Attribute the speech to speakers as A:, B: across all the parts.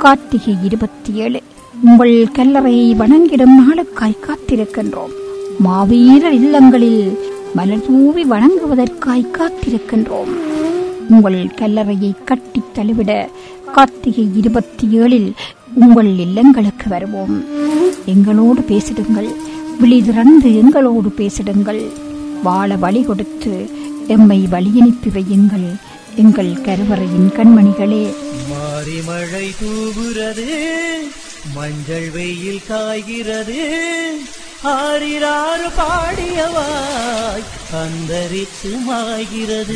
A: கார்த்திகை இருபத்தி ஏழு உங்கள் கல்லறையை வணங்கிடும் நாளுக்காய் காத்திருக்கின்றோம் மாவீரர் இல்லங்களில் மலர் தூவி வணங்குவதற்காய் காத்திருக்கின்றோம் உங்கள் கல்லறையை கட்டித் தழுவிட கார்த்திகை இருபத்தி ஏழில் உங்கள் இல்லங்களுக்கு வருவோம் எங்களோடு பேசிடுங்கள் விழி திறந்து எங்களோடு பேசிடுங்கள் வாழ வழி கொடுத்து எம்மை வழியனுப்பி வையுங்கள் எங்கள் கருவறையின் கண்மணிகளே
B: மாறி மழை தூவுறது மஞ்சள் வெயில் காய்கிறது ஆறிராறு பாடியவாய் அந்தரித்து மாய்கிறது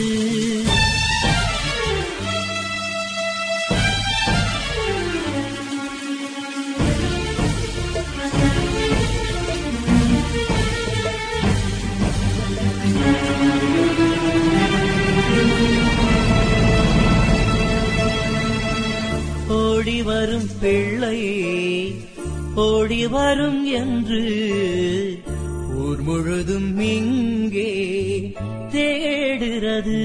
B: ஓடி வரும் பிள்ளை ஓடி வரும் என்று ஊர் முழுதும் இங்கே தேடுறது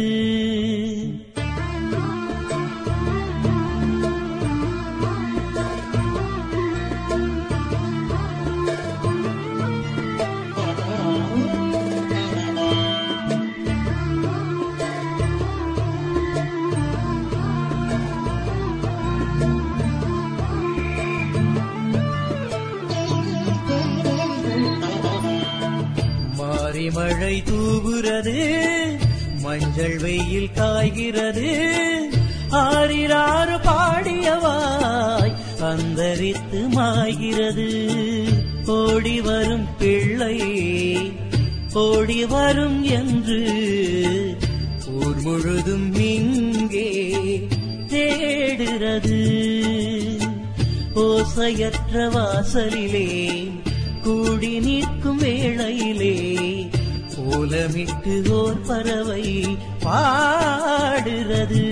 B: மாறி மழை தூவுறது மஞ்சள் வெயில் காய்கிறது ஆறிராறு பாடியவாய் அந்தரித்து மாய்கிறது ஓடி வரும் பிள்ளை ஓடி வரும் என்று ஊர் முழுதும் இங்கே தேடுறது ஓசையற்ற வாசலிலே கூடி நிற்கும் வேளையிலே ஓலமிட்டு ஓர் பறவை பாடுறது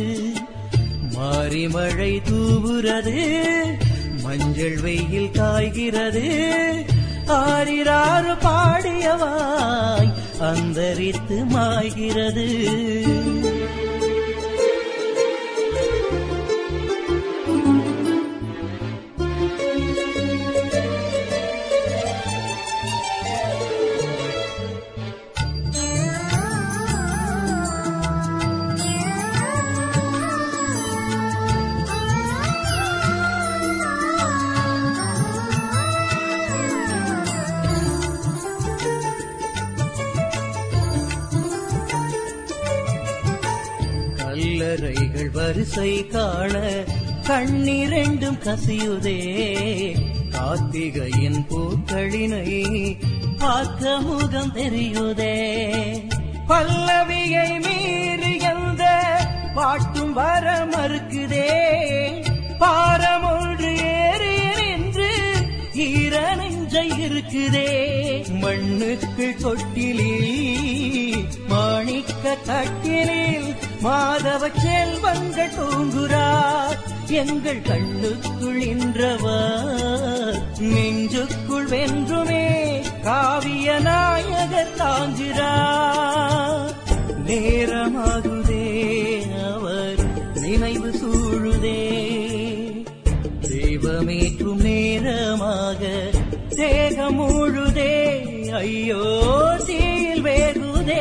B: மாறி மழை தூவுறது மஞ்சள் வெயில் காய்கிறது ஆறிராறு பாடியவாய் அந்தரித்து மாய்கிறது கல்லறைகள் வரிசை காண கண்ணிரண்டும் கசியுதே கார்த்திகையின் பூக்களினை பார்க்க முகம் தெரியுதே பல்லவியை மீறி எந்த பாட்டும் வர மறுக்குதே பாரமொன்று ஏறி நின்று ஈர நெஞ்சை இருக்குதே மண்ணுக்கு தொட்டிலில் மாணிக்க தட்டிலில் மாதவ செல்வங்கள் தூங்குறார் எங்கள் கண்ணுக்குள் இன்றவர் நெஞ்சுக்குள் வென்றுமே காவிய நாயகர் தாங்குகிறார் நேரமாகுதே அவர் நினைவு சூழுதே தெய்வமேற்றும் நேரமாக தேகம் முழுதே ஐயோ தீயில் வேகுதே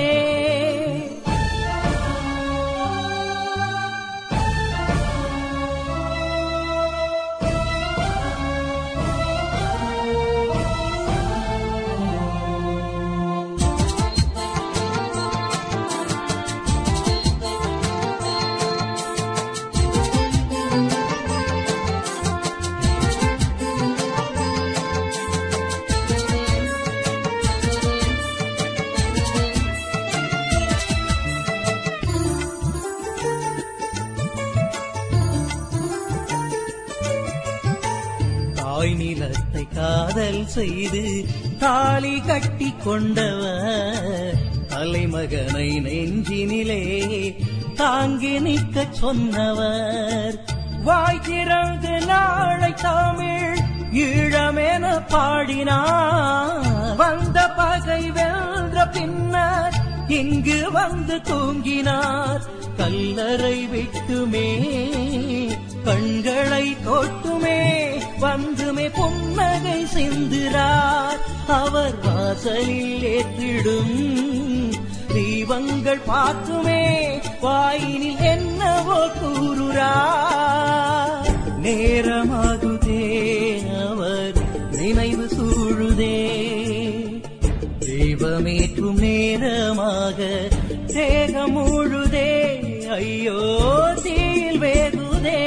B: தாய் நிலத்தை காதல் செய்து தாலி கட்டி கொண்டவர் தலைமகனை நெஞ்சினிலே தாங்கி நிற்கச் சொன்னவர் வாய் திறந்து நாளை தமிழ் ஈழமென பாடினார் வந்த பகை வென்ற பின்னர் இங்கு வந்து தூங்கினார் கல்லறை விட்டுமே கண்களை தொட்டுமே வந்துமே புன்னகை சிந்துறார் அவர் வாசலில் ஏற்றிடும் தீபங்கள் பார்த்துமே வாயினில் என்னவோ கூறுறார் நேரமாகுதே அவர் நினைவு சூழுதே தெய்வமேற்றும் நேரமாக தேகம் முழுதே ஐயோ தீயில் வேகுதே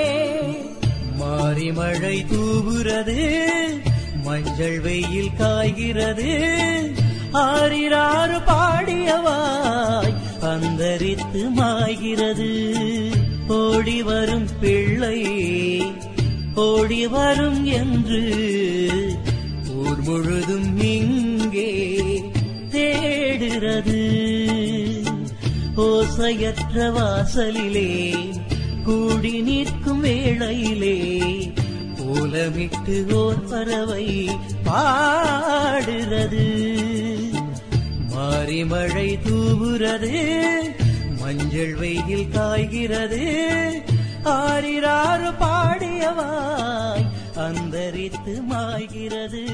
B: மாறி மழை தூவுறது மஞ்சள் வெயில் காய்கிறது ஆறிராறு பாடியவாய் அந்தரித்து மாய்கிறது ஓடி வரும் பிள்ளை ஓடி வரும் என்று ஊர் முழுதும் இங்கே தேடுகிறது ஓசையற்ற வாசலிலே கூடி நிற்கும் வேளையிலே ஓலமிட்டு ஓர் பறவை பாடுறது மாறி மழை தூவுறது மஞ்சள் வெயில் காய்கிறது ஆறிராறு பாடியவாய் அந்தரித்து மாய்கிறது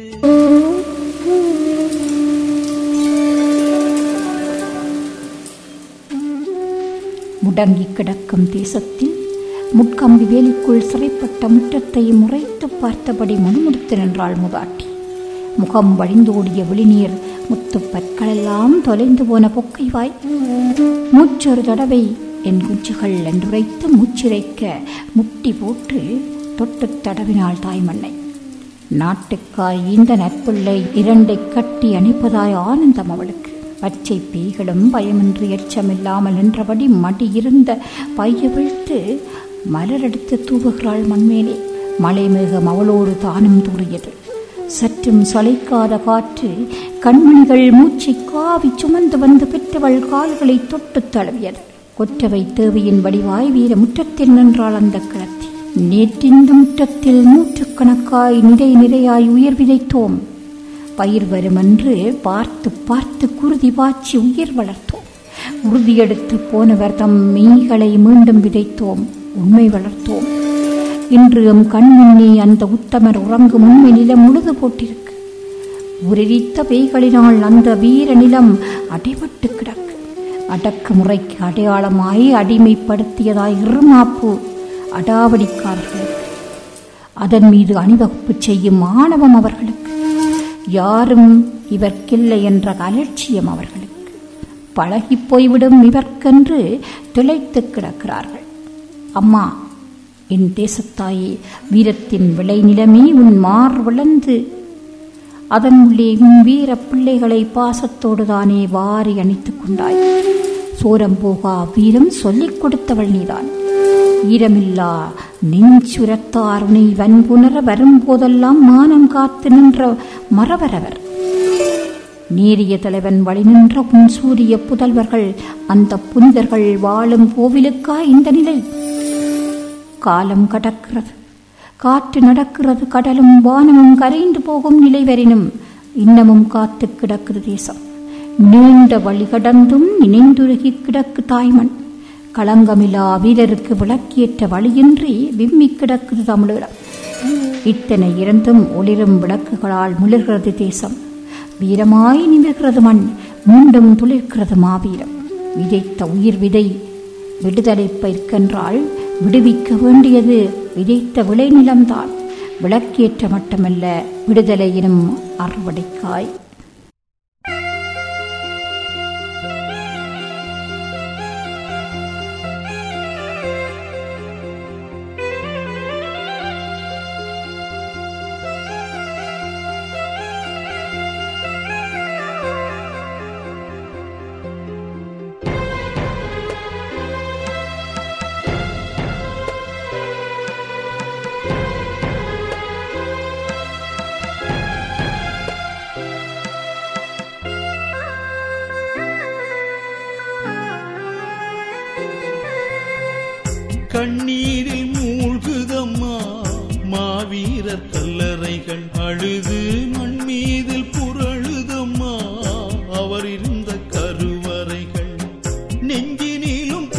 A: முடங்கி கிடக்கும் தேசத்தில் முட்கம்பி வேலிக்குள் சிறைப்பட்ட முற்றத்தை முறைத்து பார்த்தபடி முணுமுணுத்து நின்றாள் முதாட்டி முகம் வழிந்தோடிய விழிநீர் முத்துப் பற்களெல்லாம் தொலைந்து போன பொக்கை வாய் மூச்சொரு தடவை என் குஞ்சுகள் என்றுரைத்து மூச்சிரைக்க முட்டி போட்டு தொட்டுத் தடவினாள் தாய்மண்ணை நாட்டுக்காய் இந்த நட்பிள்ளை இரண்டைக் கட்டி அணைப்பதாய் ஆனந்தம் அவளுக்கு பச்சை பேய்களும் பயமின்றி எச்சமில்லாமல் நின்றபடி மடியிருந்த பைய வீழ்த்து மலரெடுத்து தூவுகிறாள் மண்மேலே மலை மேகம் அவளோடு தானும் தூறியது சற்றும் சளைக்காத காற்று கண்மணிகள் மூச்சை காவி சுமந்து வந்து பெற்றவள் கால்களை தொட்டுத் தழுவியது கொற்றவை தேவியின் வடிவாய் வீர முற்றத்தில் நின்றாள் அந்த கிளத்தி நேற்றிந்த முற்றத்தில் நூற்றுக்கணக்காய் நிறை நிறையாய் உயிர் விதைத்தோம் பயிர் வருமென்று பார்த்து பார்த்து குருதி பாய்ச்சி உயிர் வளர்த்தோம் உறுதியெடுத்து போனவர் தம் மெய்களை மீண்டும் விதைத்தோம் உண்மை வளர்த்தோம் இன்று எம் கண்முன்னே அந்த உத்தமர் உறங்கும் உண்மை நிலம் முழுது போட்டிருக்கு உரித்த பேய்களினால் அந்த வீர நிலம் அடிபட்டு கிடக்கு அடக்குமுறைக்கு அடையாளமாய் அடிமைப்படுத்தியதாய் இருமாப்பு அடாவடிக்காரர்களுக்கு அதன் மீது அணிவகுப்பு செய்யும் ஆணவம் அவர்களுக்கு யாரும் இவர்க்கில்லை என்ற அலட்சியம் அவர்களுக்கு பழகிப் போய்விடும் இவர்க்கென்று திளைத்து கிடக்கிறார்கள் அம்மா என் தேசத்தாயே வீரத்தின் விளைநிலமே உன் மார் விளந்து அதன் உள்ளே உன் வீர பிள்ளைகளை பாசத்தோடு தானே வாரி அணைத்துக் கொண்டாய் சோரம் போகா வீரம் சொல்லிக் கொடுத்தவள் நீதான் ஈரமில்லா நெஞ்சுரத்தார் உனை வன்புணர வரும்போதெல்லாம் மானம் காத்து நின்ற மறவரவர் நேரிய தலைவன் வழி நின்ற உன் சூரிய புதல்வர்கள் அந்த புனிதர்கள் வாழும் கோவிலுக்கா இந்த நிலை காலம் கடக்கிறது காற்று நடக்கிறது கடலும் வானமும் கரைந்து போகும் நிலை வரினும் இன்னமும் காத்து கிடக்குது தேசம் நீண்ட வழி கடந்தும் நினைந்துருகி கிடக்கு தாய்மண் களங்கமில்லா வீரருக்கு விளக்கேற்ற வழியின்றி விம்மி கிடக்குது தமிழீழம் இத்தனை இருந்தும் ஒளிரும் விளக்குகளால் மிளர்கிறது தேசம் வீரமாய் நிமிர்கிறது மண் மீண்டும் துளிர்க்கிறது மாவீரம் விதைத்த உயிர் விதை விடுதலை பயிர்க்கென்றால் விடுவிக்க வேண்டியது விதைத்த விளைநிலம்தான் விளக்கேற்ற மட்டுமல்ல விடுதலை எனும் அறுவடைக்காய்
C: கண்ணீரில் மூழ்குதம்மா மாவீரர் கல்லறைகள் அழுது மண் மீதில் புரழுதம்மா அவர் இருந்த கருவறைகள் நெஞ்சினிலும்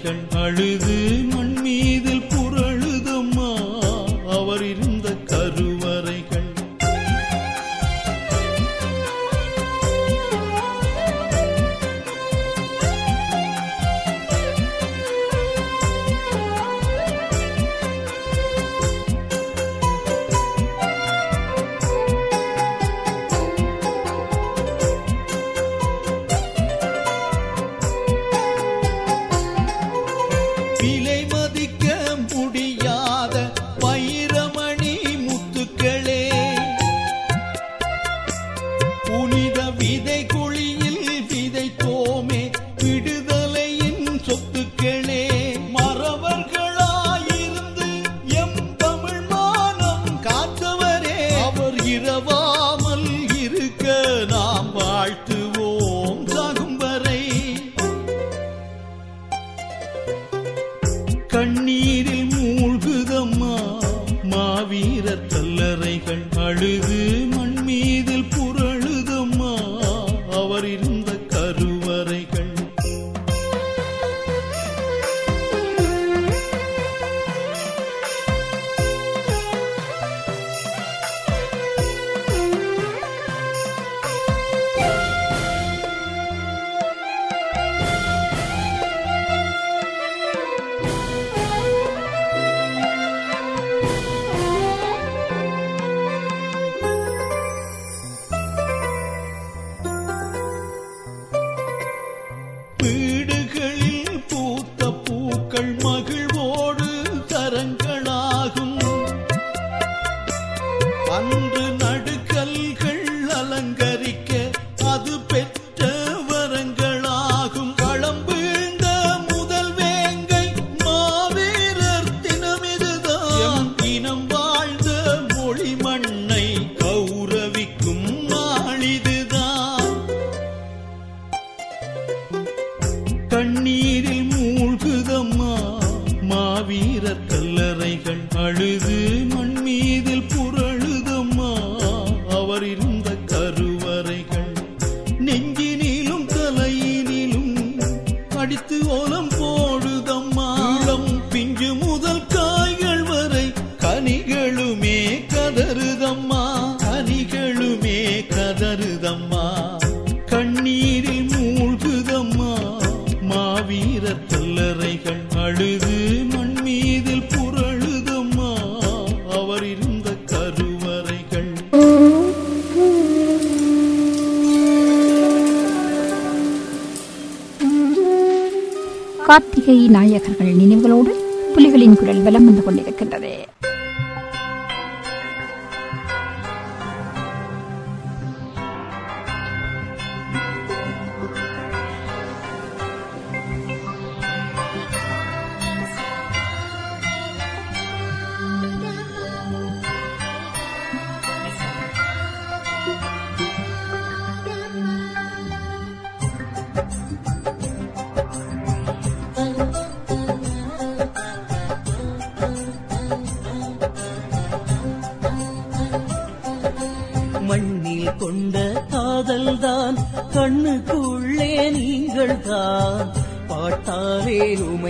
C: கண் அழுது மண் மீதில் புரழுதம்மா அவர் இருந்த கருவறைகள் விலை மதிக்க முடியாத வைரமணி முத்துக்களே புனித விதை குழியில் விதைத்தோமே விடுதலையின் சொத்துக்களே மறவர்களாயிருந்து எம் தமிழ் மானம் காத்தவரே அவர் இரவாமல் இருக்க நாம் வாழ்த்துவோம் சாகும் வரை கண்ணீரில் மூழ்குதம்மா மாவீரர் கல்லறைகள் அழுது மண் மீதில் புரழுதம்மா அவர் இருந்த கருவறைகள் வீடுகளில் பூத்த பூக்கள் மகிழ்வோடு கரங்களாகும் அன்று நடுக்கல்கள் அலங்கரிக்க அது பெற்ற வரங்களாகும் களம் வீழ்ந்த முதல் வேங்கை மாவீரர் தினமிதுதான் இனம் வாழ்ந்த மொழி மண்ணை கௌரவிக்கும் நாளிதுதான் கண்ணீரில் மூழ்குதம்மா மாவீரர் கல்லறைகள் அழுது மண் மீதில் புரழுதம்மா அவர் இருந்த கருவறைகள் நெஞ்சினிலும் தலையினிலும் அடித்து ஓலம் போடுதம்மா இளம் பிஞ்சு முதல் காய்கள் வரை கனிகளுமே கதறுதம்மா கனிகளுமே கதறுதம்மா கண்ணீரில் மூழ்குதம்மா மாவீரர் கல்லறைகள் அழுது மண் மீதில் புரழுதம்மா அவர் இருந்த கருவறைகள்
A: கார்த்திகை நாயகர்கள் நினைவுகளோடு புலிகளின் குரல் வலம் வந்து கொண்டிருக்கின்றது
B: மண்ணில் கொண்ட காதல்தான் கண்ணுக்குள்ளே நீங்கள் தான் பாட்டாலே உமை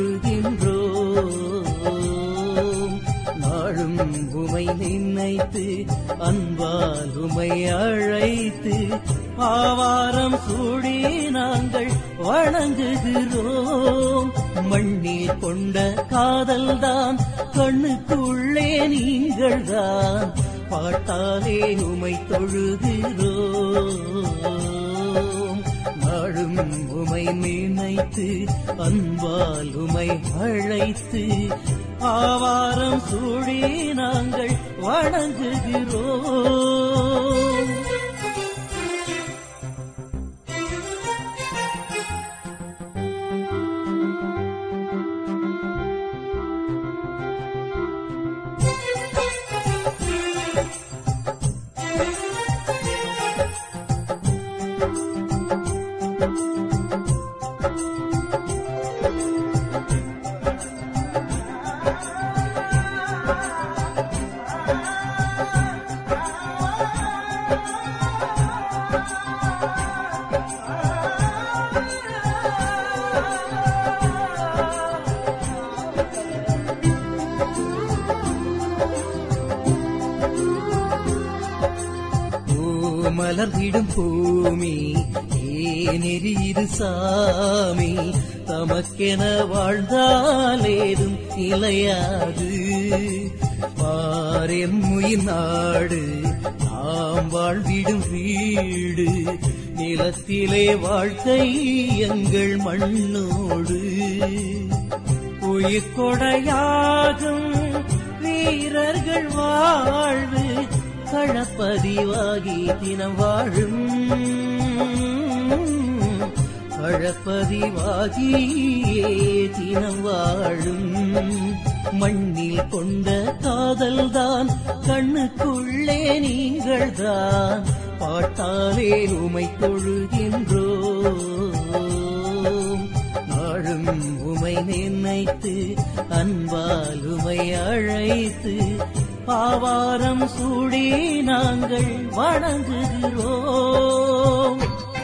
B: தொழுகின்றோம் நாளும் உமை நினைத்து அன்பால் உமை அழைத்து ஆவாரம் சூடி நாங்கள் வணங்குகிறோம் மண்ணில் கொண்ட காதல்தான் கண்ணுக்குள்ளே நீங்கள் தான் பாட்டாலே உமை தொழுகிறோம் நாளும் உமை நினைத்து அன்பால் உமை அழைத்து ஆவாரம் சூடி நாங்கள் வணங்குகிறோம் மலர்ந்திடும் பூமி ஏனெறி இது சாமி தமக்கென வாழ்ந்தாலேதும் நிலையாது பாரெம் உயிர் நாடு நாம் வாழ்ந்திடும் வீடு நிலத்திலே வாழ்க்கை எங்கள் மண்ணோடு உயிர் கொடையாகும் வீரர்கள் வாழ்வு களப்பதிவாகி தினம் வாழும் களப்பதிவாகியே தினம் வாழும் மண்ணில் கொண்ட காதல்தான் கண்ணுக்குள்ளே நீங்கள்தான் பாட்டாலே உமை தொழுகின்றோம் நாளும் உமை நினைத்து அன்பால் உமை அழைத்து ஆவாரம் சூடி நாங்கள் வணங்குகிறோம்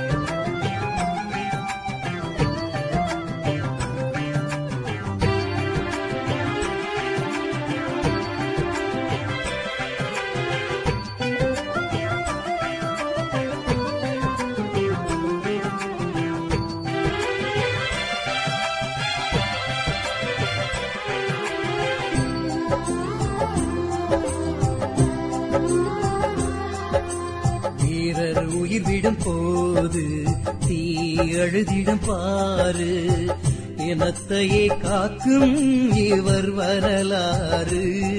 B: வீரர் உயிர் விடும் போது தீ அழுதிடும் பாரு இனத்தையே காக்கும் இவர் வரலாறு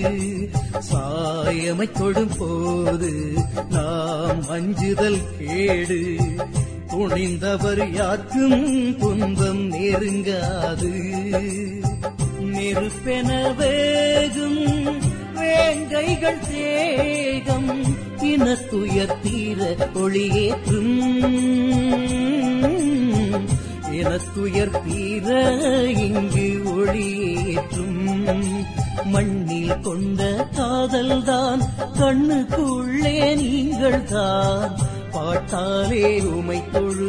B: சாயமை தொடும் போது நாம் அஞ்சுதல் கேடு துணிந்தவர் யாருக்கும் துன்பம் நெருங்காது நெருப்பென வேகும் வேங்கைகள் தேகம் இனத்துயர் தீர ஒளியேற்றும் இனத்துயர் தீர இங்கு ஒளியேற்றும் மண்ணில் கொண்ட காதல்தான் கண்ணுக்குள்ளே நீங்கள் தான் பாட்டாலே உமை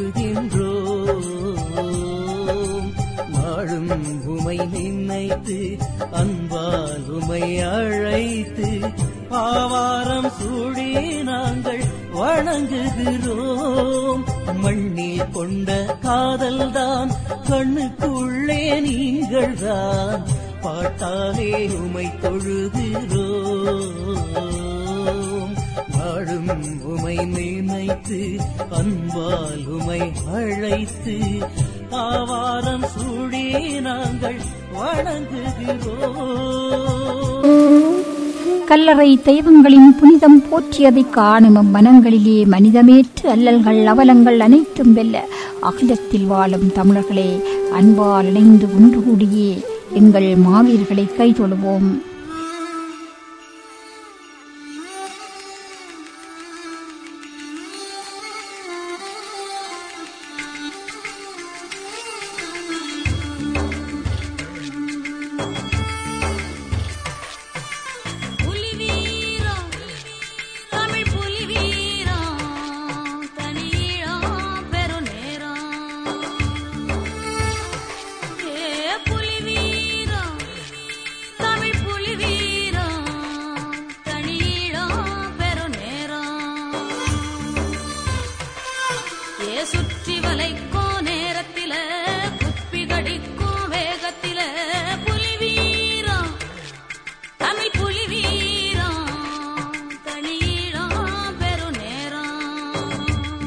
B: தொழுகின்றோம் நாளும் உமை நினைத்து அன்பால் உமை அழைத்து ஆவாரம் சூடி நாங்கள் வணங்குகிறோம் மண்ணில் கொண்ட காதல்தான் கண்ணுக்குள்ளே நீங்கள் தான் பாட்டாலே உமை தொழுகிறோம் நாளும் உமை நினைத்து அன்பால் உமை அழைத்து ஆவாரம் சூடி நாங்கள் வணங்குகிறோம்
A: கல்லறை தெய்வங்களின் புனிதம் போற்றியதைக் காணும் மனங்களிலே மனிதமேற்று அல்லல்கள் அவலங்கள் அனைத்தும் வெல்ல அகிலத்தில் வாழும் தமிழர்களே அன்பால் இணைந்து ஒன்று கூடியே எங்கள் மாவீர்களை கைதொழுவோம்
D: புலி வீரம் தமிழ் புலி வீரம் தனியிழம் பெருநேரம் ஏ புலி வீரம் தமிழ் புலி வீரம் தனியிழம் பெருநேரம் ஏ சுற்றி வளைக்கும் நேரத்தில குப்பி கடிக்கும் வேகத்தில புலி வீரம் தமிழ் புலி வீரம் தனியிடம் பெரு நேரம்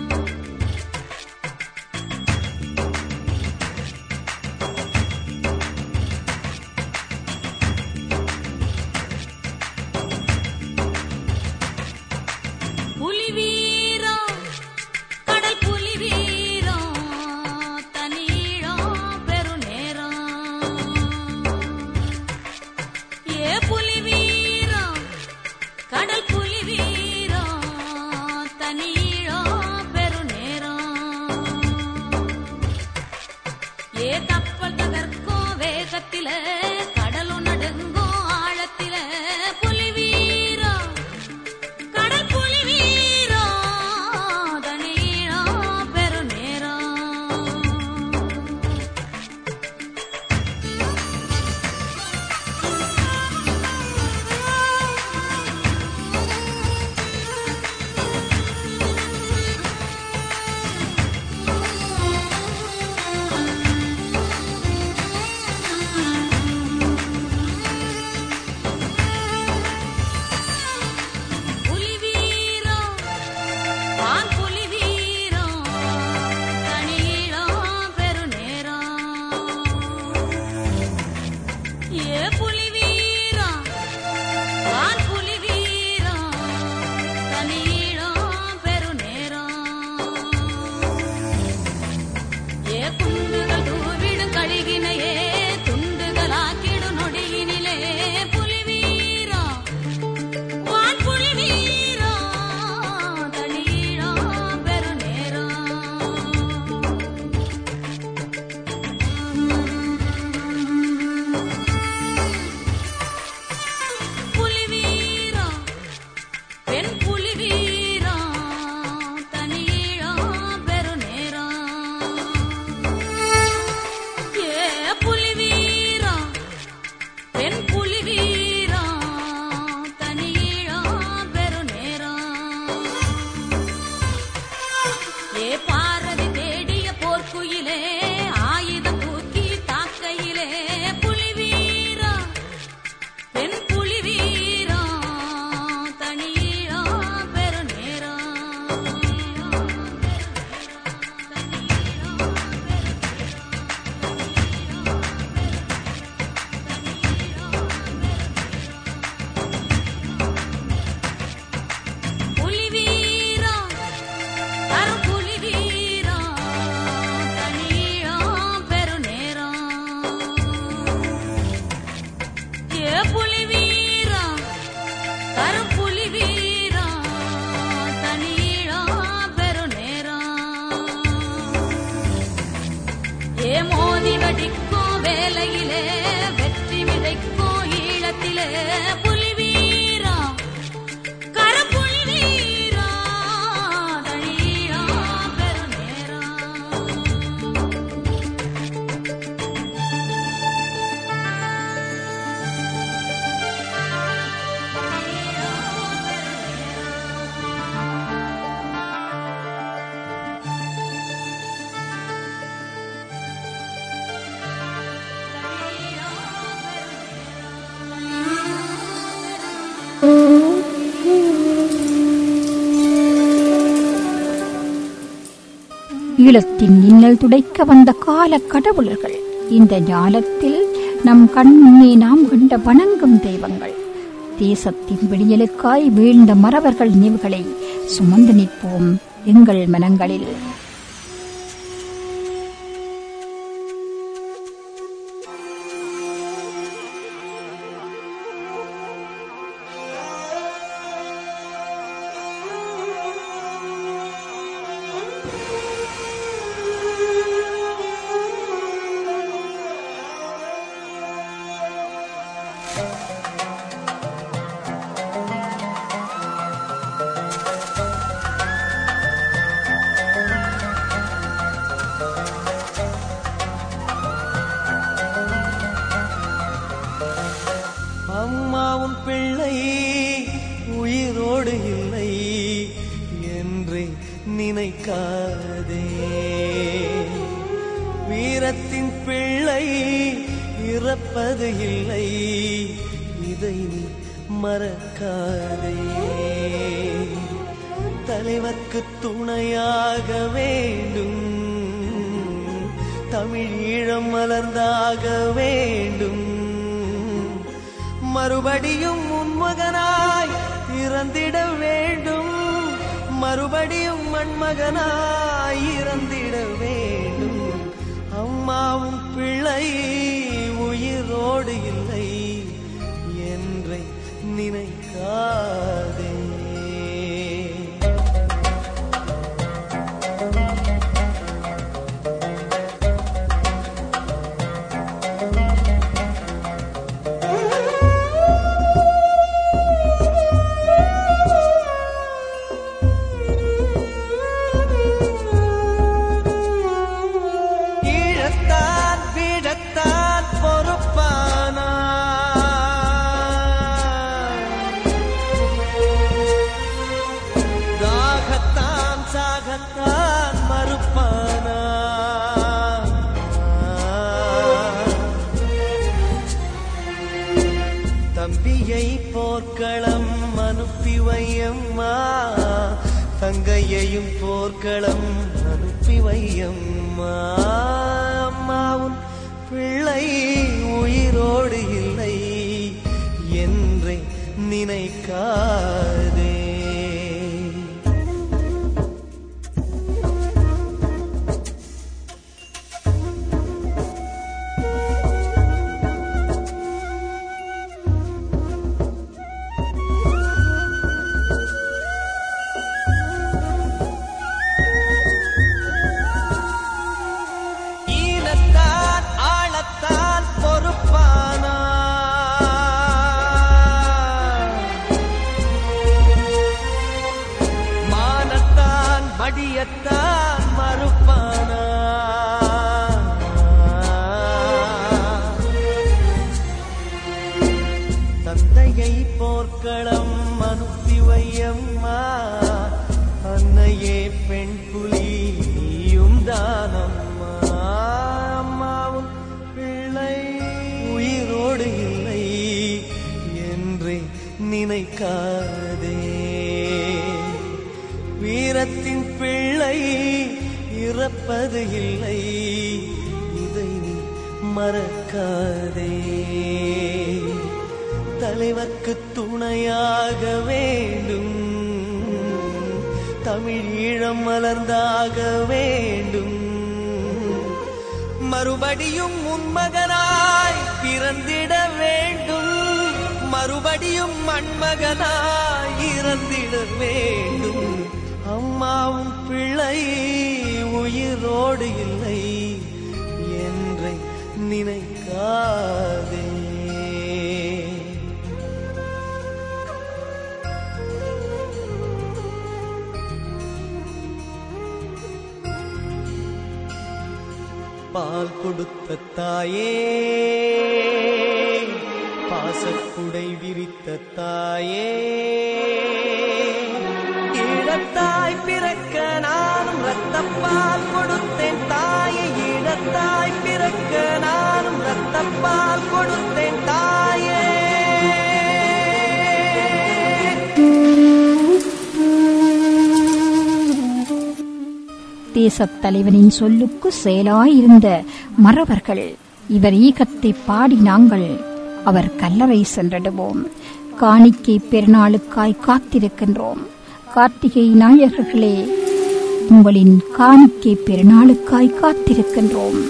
D: புலி வீரம் கடல் புலி வீரம் தனியிடம் பெரு நேரம் ஏ புலி வீரம் கடல் புலி வீரம் தனியிடம் பெரு நேரம் ஏ கப்பல் தகர்க்கும் வேகத்தில கடலும் நடுங்கும் ஆழத்தில புலி வீரம் கடல் புலி வீரம் தனியிடம் பெரு நேரம் ஏ மோதி வெடிக்கும் வேலையிலே வெற்றி விதைக்கும் ஈழத்திலே புலி வீரா கரப்புலி வீரா தழியா பெருநேரா
A: ஈழத்தின் இன்னல் துடைக்க வந்த கால கடவுளர்கள் இந்த ஞாலத்தில் நம் கண் முன்னே நாம் கண்ட வணங்கும் தெய்வங்கள் தேசத்தின் விடியலுக்காய் வீழ்ந்த மறவர்கள் நினைவுகளை சுமந்து நிற்போம் எங்கள் மனங்களில்
B: அம்மாவும் பிள்ளை உயிரோடு இல்லை என்று நினைக்காதே வீரத்தின் பிள்ளை இறப்பது இல்லை இதை நீ மறக்காதே தலைவர்க்கு துணையாக வேண்டும் தமிழ் ஈழம் மலர்ந்தாக வேண்டும் மறுபடியும் உன்மகனாய் இறந்திட வேண்டும் மறுபடியும் மண்மகனாய் இறந்திட வேண்டும் அம்மாவும் பிள்ளை உயிரோடு இல்லை என்றை நினைக்காதே ஈழத்தான் வீழத்தான் பொறுப்பானா தாகத்தான் சாகத்தான் மறுப்பானா தம்பியை போர்க்களம் அனுப்பி வையம்மா தங்கையையும் போர்க்களம் அனுப்பி வையம்மா அம்மாவும் பிள்ளை உயிரோடு இல்லை என்றே நினைக்காதே ஈனத்தான் ஆளத்தான் பொறுப்பானா மானத்தான் மடியத்தான் மறுப்பானா தந்தையை போர்க்களம் அனுப்பி வையம்மா அன்னையே பெண் புலியும் தானம்மா அம்மாவும் பிள்ளை உயிரோடு இல்லை என்று நினைக்காதே வீரத்தின் பிள்ளை இறப்பது இல்லை இதை நீ மறக்காதே தலைவர்க்கு துணையாக வேண்டும் தமிழ் ஈழம் மலர்ந்தாக வேண்டும் மறுபடியும் உன்மகனாய் பிறந்திட வேண்டும் மறுபடியும் மண்மகனாய் இறந்திட வேண்டும் அம்மாவும் பிள்ளை உயிரோடு இல்லை நினைக்காதே பால் கொடுத்த தாயே பாசக்குடை விரித்த தாயே ஈழத்தாய் பிறக்க நானும் ரத்தப்பால் கொடுத்தேன் தாயே ஈழத்தாய் பிறக்க நானும் ரத்தப்பால் கொடுத்தேன் தாயே
A: தேசத் தலைவனின் சொல்லுக்கு செயலாயிருந்த மறவர்கள் இவர் ஈகத்தை பாடி நாங்கள் அவர் கல்லறை சென்றிடுவோம் காணிக்கை பெருநாளுக்காய் காத்திருக்கின்றோம் கார்த்திகை நாயகர்களே உங்களின் காணிக்கை பெருநாளுக்காய் காத்திருக்கின்றோம்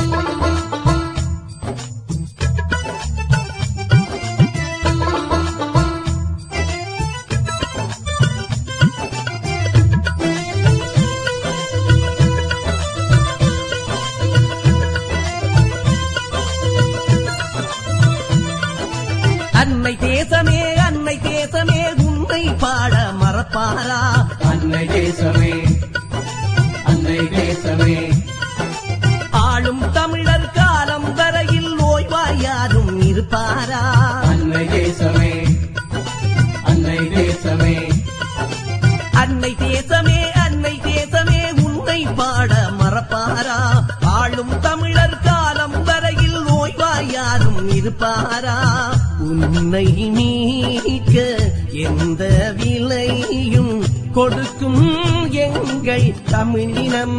B: அன்னை தேசமே அன்னை தேசமே உன்னை பாட மறப்பாரா
E: அன்னை தேசமே அன்னை தேசமே
B: ஆளும் தமிழர் காலம் வரையில் ஓய்வாய் யாரும் இருப்பாரா
E: அன்னை தேசமே அன்னை தேசமே
B: அன்னை தேசமே அன்னை தேசமே உன்னை பாட மறப்பாரா ஆளும் தமிழர் காலம் வரையில் ஓய்வாய் யாரும் இருப்பாரா உன்னை நீக்க எந்த விலையும் கொடுக்கும் எங்கள் தமிழினம்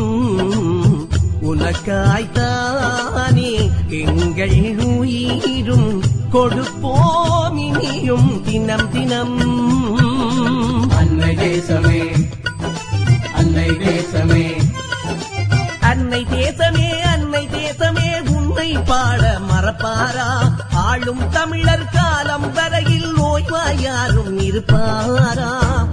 B: உனக்காய்த்தானே எங்கள் உயிரும் கொடுப்போம் இனியும் தினம் தினம்
E: அன்னை தேசமே அன்னை தேசமே
B: அன்னை தேசமே அன்னை தேசமே உன்னை பாட மறப்பாரா ஆளும் தமிழர் காலம் வரையில் ஓய்வாய் யாரும் இருப்பாரா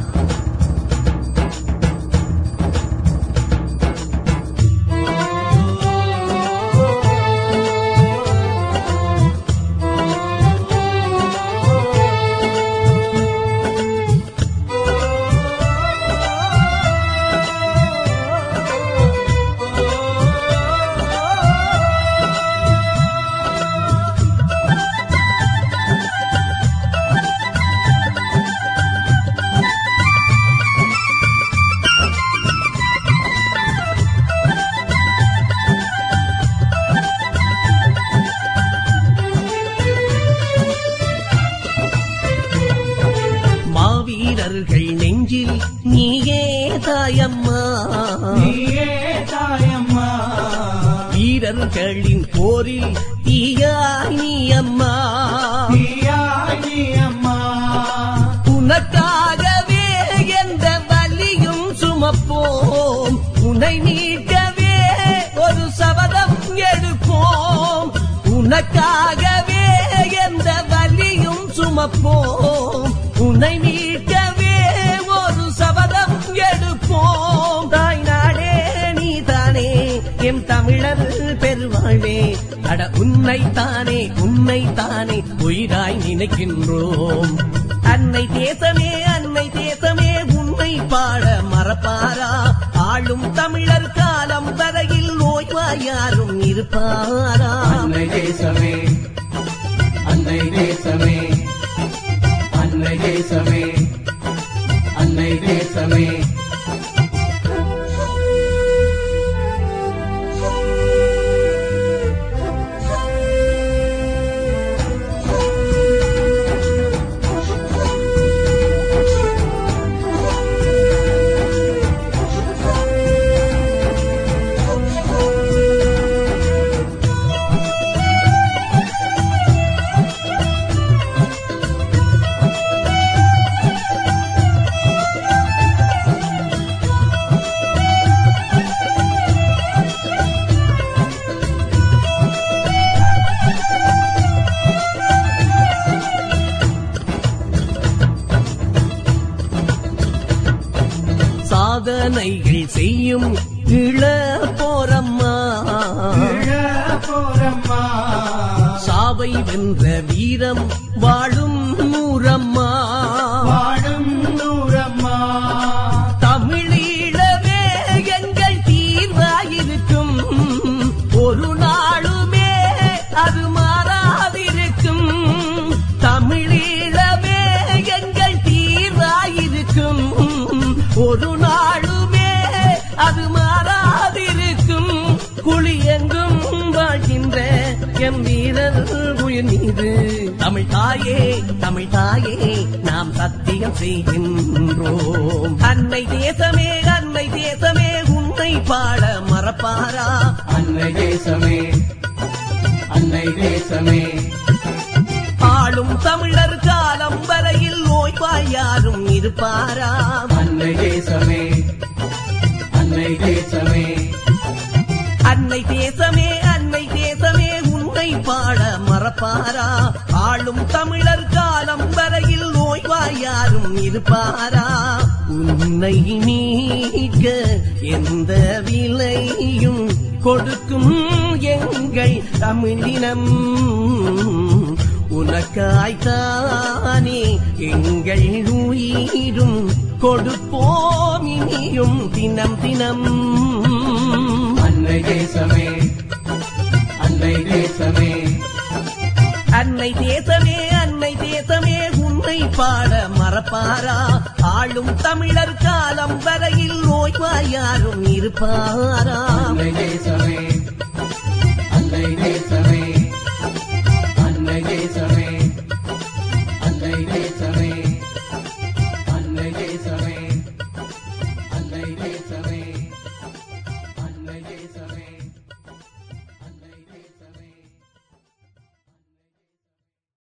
B: மாவீரர்கள் நெஞ்சில் நீயே தாயம்மா வீரர்களின் போரில் தீயாய் நீ அம்மா உனக்காகவே எந்த வலியும் சுமப்போம் உன்னை மீட்கவே ஒரு சபதம் எடுப்போம் உனக்காகவே எந்த வலியும் சுமப்போம் உன்னை மீட்கவே ஒரு சபதம் எடுப்போம் தாய் நாடே நீ தானே எம் தமிழர் பெருவாழ்வே அட உன்னை தானே உன்னை தானே உயிராய் நினைக்கின்றோம் அன்னை தேசமே அன்னை தேசமே உன்னை பாட மறப்பாரா ஆளும் தமிழர் காலம் வரையில் ஓய்வாய் யாரும் இருப்பாரா
E: அன்னை தேசமே அன்னை தேசமே அன்னை தேசமே அன்னை தேசமே
B: சாதனைகள் செய்யும் இள போரம்மா சாவை வென்ற வீரம் வாழும் நூறம்மா
F: வாழும் நூறம்மா
B: தமிழீழமே எங்கள் தீர்வாயிருக்கும் ஒரு நாளுமே அது மாறாதிருக்கும் தமிழீழமே எங்கள் தீர்வாயிருக்கும் ஒரு நாளுமே அது மாறாதிருக்கும் குழி எங்கும் வாழ்கின்ற எம் வீரர் உயிர் மீது தமிழ் தாயே தமிழ் தாயே நாம் சத்தியம் செய்கின்றோம் அன்னை தேசமே அன்னை தேசமே உன்னை பாட மறப்பாரா
E: அன்னை தேசமே அன்னை தேசமே
B: ஆளும் தமிழர் காலம் வரையில் ஓய்வாய் யாரும் இருப்பாரா
E: அன்னை தேசமே அன்னை தேசமே
B: அன்னை தேசமே அன்னை தேசமே உன்னை பாட மறப்பாரா ஆளும் தமிழர் காலம் வரையில் ஓய்வாய் யாரும் இருப்பாரா உன்னை நீக்க எந்த விலையும் கொடுக்கும் எங்கள் தமிழினம் உனக்காய்த்தானே எங்கள் உயிரும் கொடுப்போம் இனியும் தினம் தினம்
E: அன்னை தேசமே அன்னை தேசமே
B: அன்னை தேசமே அன்னை தேசமே உன்னை பாட மறப்பாரா ஆளும் தமிழர் காலம் வரையில் ஓய்வாய் யாரும் இருப்பாரா
E: அன்னை தேசமே அன்னை தேசமே